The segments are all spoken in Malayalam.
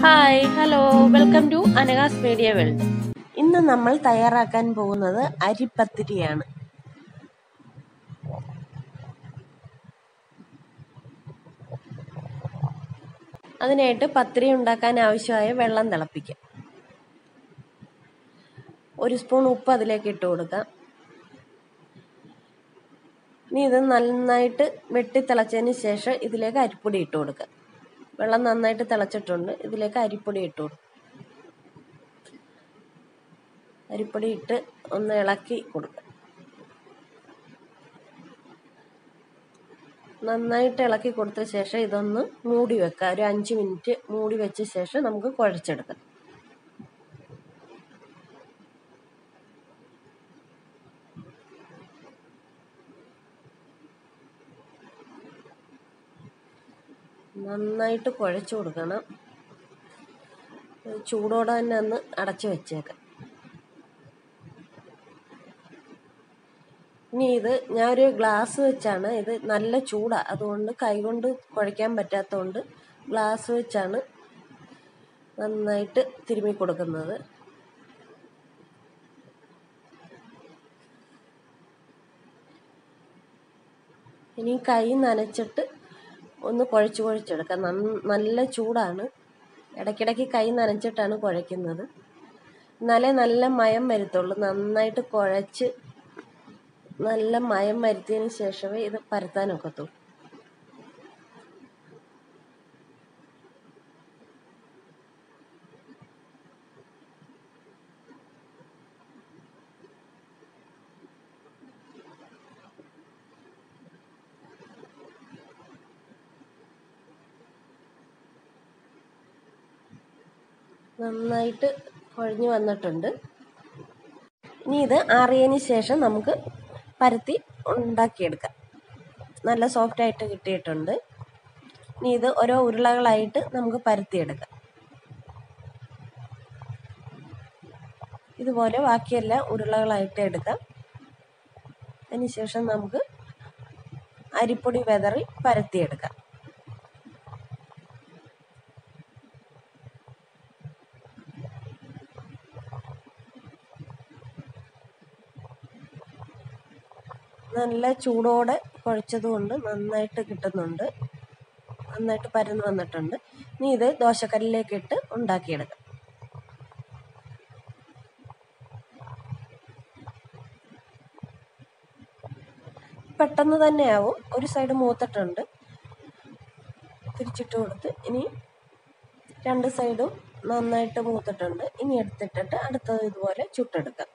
ഹായ് ഹലോ വെൽക്കം ടു അനഗാസ് മീഡിയ വേൾഡ് ഇന്ന് നമ്മൾ തയ്യാറാക്കാൻ പോകുന്നത് അരിപ്പത്തിരിയാണ് അതിനായിട്ട് പത്തിരി ഉണ്ടാക്കാൻ ആവശ്യമായ വെള്ളം തിളപ്പിക്കാം ഒരു സ്പൂൺ ഉപ്പ് അതിലേക്ക് ഇട്ട് കൊടുക്കാം ഇനി ഇത് നന്നായിട്ട് വെട്ടി തിളച്ചതിന് ശേഷം ഇതിലേക്ക് അരിപ്പൊടി ഇട്ട് കൊടുക്കാം വെള്ളം നന്നായിട്ട് തിളച്ചിട്ടുണ്ട് ഇതിലേക്ക് അരിപ്പൊടി ഇട്ട് കൊടുക്കും അരിപ്പൊടി ഇട്ട് ഒന്ന് ഇളക്കി കൊടുക്കുക നന്നായിട്ട് ഇളക്കി കൊടുത്ത ശേഷം ഇതൊന്ന് മൂടി വെക്കുക ഒരു അഞ്ച് മിനിറ്റ് മൂടി വെച്ച ശേഷം നമുക്ക് കുഴച്ചെടുക്കാം നന്നായിട്ട് കുഴച്ചു കൊടുക്കണം ചൂടോടെ തന്നെ ഒന്ന് അടച്ചു വെച്ചേക്കാം ഇനി ഇത് ഞാനൊരു ഗ്ലാസ് വെച്ചാണ് ഇത് നല്ല ചൂടാണ് അതുകൊണ്ട് കൈകൊണ്ട് കുഴയ്ക്കാൻ പറ്റാത്തതുകൊണ്ട് ഗ്ലാസ് വെച്ചാണ് നന്നായിട്ട് തിരുമ്മി കൊടുക്കുന്നത് ഇനി കൈ നനച്ചിട്ട് ഒന്ന് കുഴച്ച് കുഴച്ചെടുക്കാം നല്ല ചൂടാണ് ഇടയ്ക്കിടയ്ക്ക് കൈ നനച്ചിട്ടാണ് കുഴയ്ക്കുന്നത് എന്നാലേ നല്ല മയം വരുത്തുള്ളൂ നന്നായിട്ട് കുഴച്ച് നല്ല മയം വരുത്തിയതിന് ശേഷമേ ഇത് പരത്താനൊക്കത്തുള്ളൂ നന്നായിട്ട് കുഴഞ്ഞു വന്നിട്ടുണ്ട് ഇനി ഇത് ആറിയതിന് ശേഷം നമുക്ക് പരത്തി ഉണ്ടാക്കിയെടുക്കാം നല്ല സോഫ്റ്റ് ആയിട്ട് കിട്ടിയിട്ടുണ്ട് ഇനി ഇത് ഓരോ ഉരുളകളായിട്ട് നമുക്ക് പരത്തിയെടുക്കാം ഇതുപോലെ ബാക്കിയെല്ലാം ഉരുളകളായിട്ട് എടുക്കാം അതിനുശേഷം നമുക്ക് അരിപ്പൊടി വെതറി പരത്തിയെടുക്കാം നല്ല ചൂടോടെ കുഴച്ചത് കൊണ്ട് നന്നായിട്ട് കിട്ടുന്നുണ്ട് നന്നായിട്ട് പരന്ന് വന്നിട്ടുണ്ട് ഇനി ഇത് ദോശക്കല്ലിലേക്ക് ഇട്ട് ഉണ്ടാക്കിയെടുക്കാം പെട്ടെന്ന് തന്നെ ആവും ഒരു സൈഡ് മൂത്തിട്ടുണ്ട് തിരിച്ചിട്ട് കൊടുത്ത് ഇനി രണ്ട് സൈഡും നന്നായിട്ട് മൂത്തിട്ടുണ്ട് ഇനി എടുത്തിട്ടിട്ട് അടുത്തത് ഇതുപോലെ ചുട്ടെടുക്കാം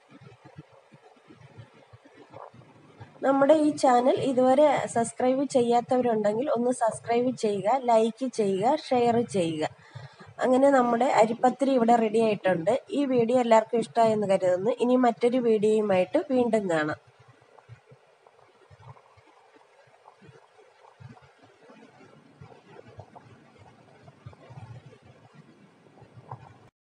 നമ്മുടെ ഈ ചാനൽ ഇതുവരെ സബ്സ്ക്രൈബ് ചെയ്യാത്തവരുണ്ടെങ്കിൽ ഒന്ന് സബ്സ്ക്രൈബ് ചെയ്യുക ലൈക്ക് ചെയ്യുക ഷെയർ ചെയ്യുക അങ്ങനെ നമ്മുടെ അരിപ്പത്തിരി ഇവിടെ റെഡി ആയിട്ടുണ്ട് ഈ വീഡിയോ എല്ലാവർക്കും ഇഷ്ടമായെന്ന് കരുതുന്നു ഇനി മറ്റൊരു വീഡിയോയുമായിട്ട് വീണ്ടും കാണാം